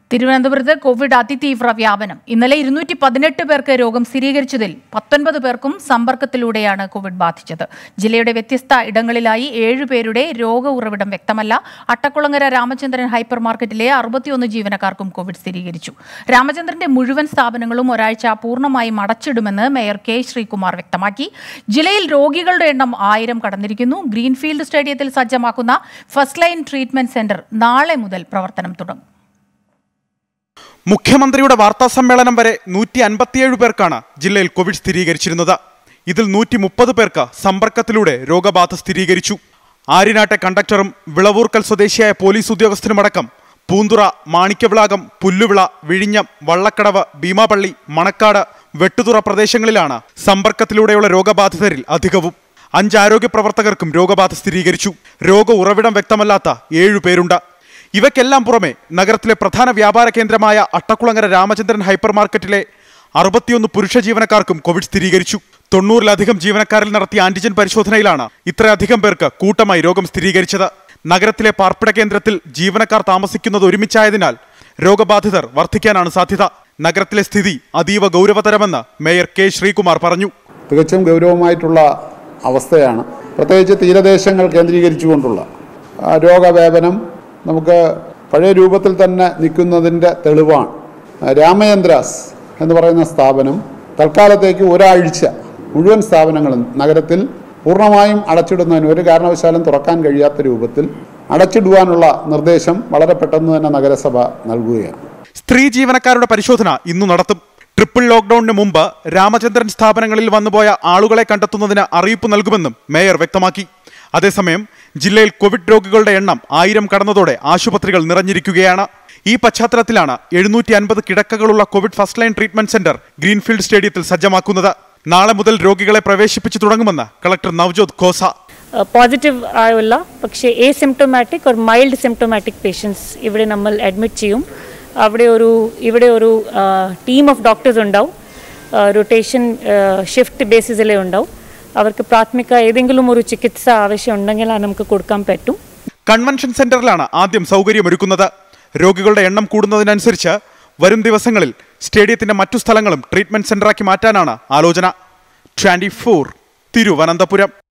തിരുവനന്തപുരത്ത് കോവിഡ് അതിതീവ്ര വ്യാപനം ഇന്നലെ ഇരുന്നൂറ്റി പതിനെട്ട് പേർക്ക് രോഗം സ്ഥിരീകരിച്ചതിൽ പത്തൊൻപത് പേർക്കും സമ്പർക്കത്തിലൂടെയാണ് കോവിഡ് ബാധിച്ചത് ജില്ലയുടെ വ്യത്യസ്ത ഇടങ്ങളിലായി ഏഴുപേരുടെ രോഗ ഉറവിടം വ്യക്തമല്ല അട്ടക്കുളങ്ങര രാമചന്ദ്രൻ ഹൈപ്പർ മാർക്കറ്റിലെ അറുപത്തിയൊന്ന് ജീവനക്കാർക്കും കോവിഡ് സ്ഥിരീകരിച്ചു രാമചന്ദ്രന്റെ മുഴുവൻ സ്ഥാപനങ്ങളും ഒരാഴ്ച പൂർണ്ണമായും അടച്ചിടുമെന്ന് മേയർ കെ ശ്രീകുമാർ വ്യക്തമാക്കി ജില്ലയിൽ രോഗികളുടെ എണ്ണം ആയിരം കടന്നിരിക്കുന്നു ഗ്രീൻഫീൽഡ് സ്റ്റേഡിയത്തിൽ സജ്ജമാക്കുന്ന ഫസ്റ്റ് ലൈൻ ട്രീറ്റ്മെന്റ് സെന്റർ നാളെ മുതൽ പ്രവർത്തനം തുടങ്ങും മുഖ്യമന്ത്രിയുടെ വാർത്താ സമ്മേളനം വരെ നൂറ്റി അൻപത്തിയേഴ് പേർക്കാണ് ജില്ലയിൽ കോവിഡ് സ്ഥിരീകരിച്ചിരുന്നത് ഇതിൽ നൂറ്റി മുപ്പത് പേർക്ക് സമ്പർക്കത്തിലൂടെ രോഗബാധ സ്ഥിരീകരിച്ചു ആര്യനാട്ടെ കണ്ടക്ടറും വിളവൂർക്കൽ സ്വദേശിയായ പോലീസ് ഉദ്യോഗസ്ഥനുമടക്കം പൂന്തുറ മാണിക്യവിളാകം പുല്ലുവിള വിഴിഞ്ഞം വള്ളക്കടവ് ഭീമാപള്ളി മണക്കാട് വെട്ടുതുറ പ്രദേശങ്ങളിലാണ് സമ്പർക്കത്തിലൂടെയുള്ള രോഗബാധിതരിൽ അധികവും അഞ്ച് ആരോഗ്യ പ്രവർത്തകർക്കും രോഗബാധ സ്ഥിരീകരിച്ചു രോഗ ഉറവിടം വ്യക്തമല്ലാത്ത ഏഴു പേരുണ്ട് ഇവയ്ക്കെല്ലാം പുറമെ നഗരത്തിലെ പ്രധാന വ്യാപാര കേന്ദ്രമായ അട്ടക്കുളങ്ങര രാമചന്ദ്രൻ ഹൈപ്പർ മാർക്കറ്റിലെ അറുപത്തിയൊന്ന് പുരുഷ ജീവനക്കാർക്കും കോവിഡ് സ്ഥിരീകരിച്ചു തൊണ്ണൂറിലധികം ജീവനക്കാരിൽ നടത്തിയ ആന്റിജൻ പരിശോധനയിലാണ് ഇത്രയധികം പേർക്ക് കൂട്ടമായി രോഗം സ്ഥിരീകരിച്ചത് നഗരത്തിലെ പാർപ്പിട കേന്ദ്രത്തിൽ ജീവനക്കാർ താമസിക്കുന്നത് ഒരുമിച്ചായതിനാൽ രോഗബാധിതർ വർദ്ധിക്കാനാണ് സാധ്യത നഗരത്തിലെ സ്ഥിതി അതീവ ഗൗരവതരമെന്ന് മേയർ കെ ശ്രീകുമാർ പറഞ്ഞു തികച്ചും ഗൗരവമായിട്ടുള്ള അവസ്ഥയാണ് പ്രത്യേകിച്ച് തീരദേശങ്ങൾ കേന്ദ്രീകരിച്ചുകൊണ്ടുള്ള ആ, രോഗവ്യാപനം നമുക്ക് പഴയ രൂപത്തിൽ തന്നെ നിൽക്കുന്നതിൻ്റെ തെളിവാണ് ആ, രാമചന്ദ്രാസ് എന്ന് പറയുന്ന സ്ഥാപനം തൽക്കാലത്തേക്ക് ഒരാഴ്ച മുഴുവൻ സ്ഥാപനങ്ങളും നഗരത്തിൽ പൂർണ്ണമായും അടച്ചിടുന്നതിന് ഒരു കാരണവശാലും തുറക്കാൻ കഴിയാത്ത രൂപത്തിൽ അടച്ചിടുവാനുള്ള നിർദ്ദേശം വളരെ പെട്ടെന്ന് തന്നെ നഗരസഭ നൽകുകയാണ് സ്ത്രീ ജീവനക്കാരുടെ പരിശോധന ഇന്നു നടത്തും ട്രിപ്പിൾ ലോക്ഡൌണിന് മുമ്പ് രാമചന്ദ്രൻ സ്ഥാപനങ്ങളിൽ വന്നുപോയ ആളുകളെ കണ്ടെത്തുന്നതിന് അറിയിപ്പ് നൽകുമെന്നും മേയർ വ്യക്തമാക്കി അതേസമയം ജില്ലയിൽ കോവിഡ് രോഗികളുടെ എണ്ണം ആയിരം കടന്നതോടെ ആശുപത്രികൾ നിറഞ്ഞിരിക്കുകയാണ് ഈ പശ്ചാത്തലത്തിലാണ് എഴുന്നൂറ്റി അൻപത് കിടക്കകളുള്ള Covid first line treatment centre greenfield സ്റ്റേഡിയത്തിൽ സജ്ജമാക്കുന്നത് നാളെ മുതൽ രോഗികളെ പ്രവേശിപ്പിച്ചു തുടങ്ങുമെന്ന് കളക്ടർ നവ്ജോത് ഖോസ പോസിറ്റീവ് ആയുള്ള പക്ഷേ എ സിംറ്റമാറ്റിക് ഒരു മൈൽഡ് സിംറ്റമാറ്റിക് പേഷ്യൻസ് ഇവിടെ നമ്മൾ അഡ്മിറ്റ് ചെയ്യും അവിടെ ഒരു ഇവിടെ ഒരു ടീം ഓഫ് ഡോക്ടേഴ്സ് ഉണ്ടാവും റൊട്ടേഷൻ ഷിഫ്റ്റ് ബേസിസിലേ ഉണ്ടാവും അവർക്ക് പ്രാഥമിക ഏതെങ്കിലും ഒരു ചികിത്സ ആവശ്യം ഉണ്ടെങ്കിൽ അത് നമുക്ക് കൊടുക്കാൻ പറ്റും കൺവെൻഷൻ സെന്ററിലാണ് ആദ്യം സൗകര്യമൊരുക്കുന്നത് രോഗികളുടെ എണ്ണം കൂടുന്നതിനനുസരിച്ച് വരും ദിവസങ്ങളിൽ സ്റ്റേഡിയത്തിന്റെ മറ്റു സ്ഥലങ്ങളും ട്രീറ്റ്മെന്റ് സെന്ററാക്കി മാറ്റാനാണ് ആലോചന ട്വന്റി ഫോർ തിരുവനന്തപുരം